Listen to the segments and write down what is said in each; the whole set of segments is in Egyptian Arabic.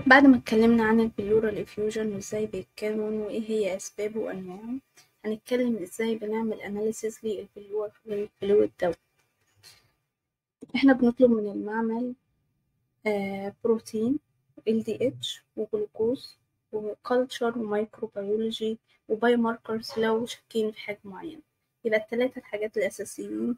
بعد ما اتكلمنا عن البلورال افيوجن وازاي بيتكون وايه هي اسبابه وانواعه هنتكلم ازاي بنعمل اناليسيس للبلور للفلويد ده احنا بنطلب من المعمل آه بروتين ال دي اتش وجلوكوز وكالتشر ومايكروبيولوجي وباي ماركرز لو شاكين في حاجة معينة يبقى التلاتة الحاجات الأساسيين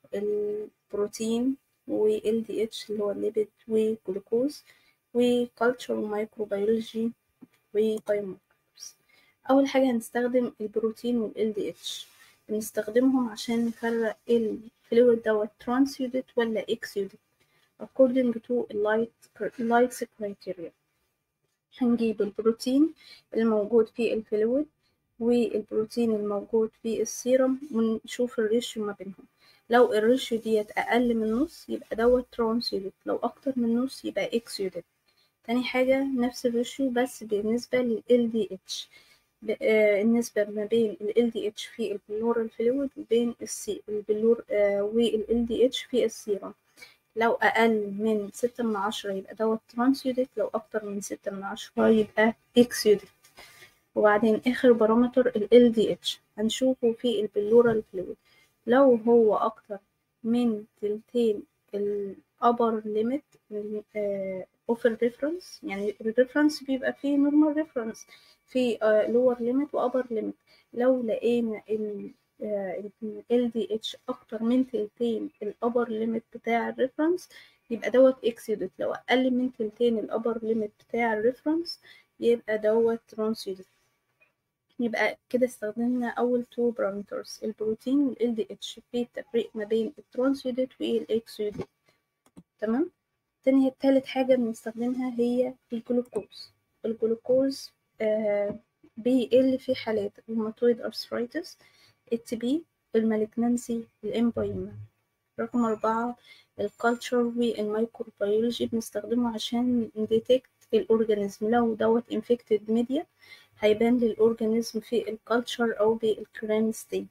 البروتين وال دي اتش اللي هو الليبيد وجلوكوز وكالتشر ومايكروبيولوجي وباي ماركرز أول حاجة هنستخدم البروتين وال دي اتش بنستخدمهم عشان نفرق الفلويد دوت ترانسيودت ولا اكسيودت according to light lights criteria هنجيب البروتين الموجود في الفلويد والبروتين الموجود في السيرم ونشوف الريشيو ما بينهم لو الريشيو ديت أقل من نص يبقى دوت ترانسيودت لو أكتر من نص يبقى اكسيودت تاني حاجة نفس الريشيو بس بالنسبة لل LDH النسبة ما بين ال LDH في البلورال فلويد وبين السي البلور آه وال LDH في السيرم لو أقل من ستة من عشرة يبقى دوت ترانسيودت لو أكتر من ستة من عشرة يبقى إكسيودت وبعدين آخر بارامتر ال LDH هنشوفه في البلورال فلويد لو هو أكتر من تلتين ال upper limit of ال reference يعني ال reference بيبقى فيه normal reference في lower limit و upper limit لو لقينا ال ال LDH أكتر من تلتين ال upper limit بتاع ال reference يبقى دوت exuded لو أقل من تلتين ال upper limit بتاع ال reference يبقى دوت transuded يبقى كده استخدمنا أول two parameters البروتين وال LDH في التفريق ما بين الترانسيودد والإكسيودد تمام تاني تالت حاجة بنستخدمها هي الجلوكوز الجلوكوز آه بيقل في حالات الروماتويد أرثرايتس التي بي المالجنانسي الإمبايما رقم أربعة الكالتشر والميكروبيولوجي بنستخدمه عشان نديتكت الأورجانيزم لو دوت انفكتد ميديا هيبان للأورجانيزم في الكالتشر أو بالكريم ستيج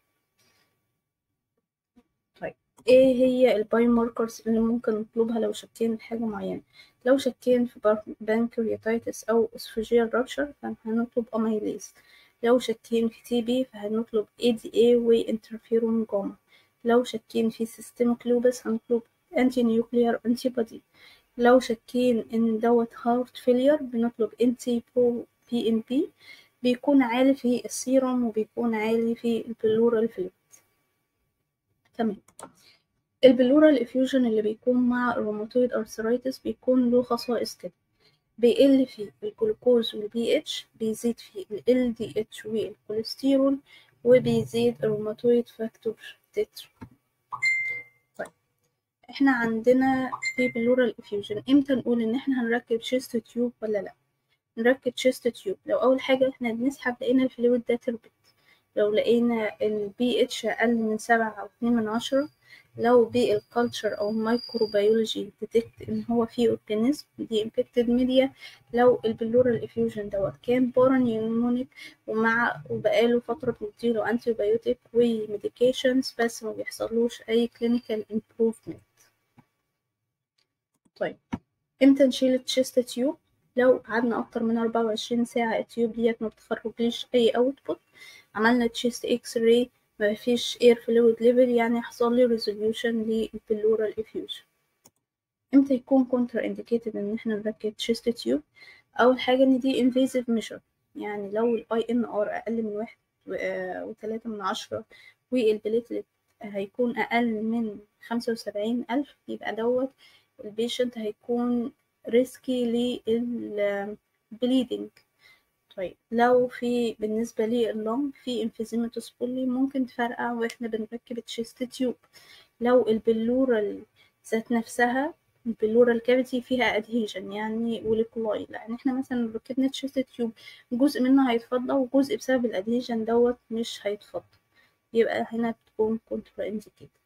طيب ايه هي الباي ماركرز اللي ممكن نطلبها لو شكين في حاجة معينة لو شكين في بانكرياتايتس أو اسفوجيال رابشر فهنطلب أميليز لو شاكين في تي بي فهنطلب ADA وانترفيرون جاما لو شاكين في سيستميك لوبس هنطلب انتي نيوكليار انتي بودي لو شاكين ان دوت هارت فيلير بنطلب انتي برو بي ام بي بيكون عالي في السيروم وبيكون عالي في البلورال فلويد تمام البلورال افيوجن اللي بيكون مع الروماتويد ارثرايتس بيكون له خصائص كده بيقل في الجلوكوز والبي اتش بيزيد في ال دي اتش والكوليسترول وبيزيد الروماتويد فاكتور تتر طيب احنا عندنا في بلورال افيوجن امتى نقول ان احنا هنركب شيست تيوب ولا لا نركب شيست تيوب لو اول حاجه احنا بنسحب لقينا الفلويد ده تربت لو لقينا البي اتش اقل من سبعة او اتنين من عشرة لو بالكالتشر او الميكروبيولوجي ديتكت ان هو فيه اورجانيزم دي انفكتد ميديا لو البلورال افيوجن دوت كان بارانيومونيك ومع وبقاله فتره بنديله انتي بايوتيك وميديكيشنز بس ما بيحصلوش اي كلينيكال امبروفمنت طيب امتى نشيل التشيست تيوب لو قعدنا اكتر من 24 ساعه التيوب ديت ما بتخرجليش اي اوتبوت عملنا تشيست اكس راي ما فيش air fluid level يعني حصل لي resolution للبلورال effusion امتى يكون contra indicated ان احنا نركب chest tube اول حاجة ان دي invasive measure يعني لو ال INR اقل من واحد وتلاتة من عشرة والبليتلت هيكون اقل من خمسة وسبعين الف يبقى دوت البيشنت هيكون ريسكي للبليدنج طيب لو في بالنسبة لللونج في انفيزيماتوس بولي ممكن تفرقع واحنا بنركب التشيست تيوب لو البلورال ذات نفسها البلورال كافيتي فيها ادهيجن يعني وليكولاي لان احنا مثلا ركبنا تشيست تيوب جزء منه هيتفضى وجزء بسبب الادهيجن دوت مش هيتفضى يبقى هنا بتكون كونترا انديكيتد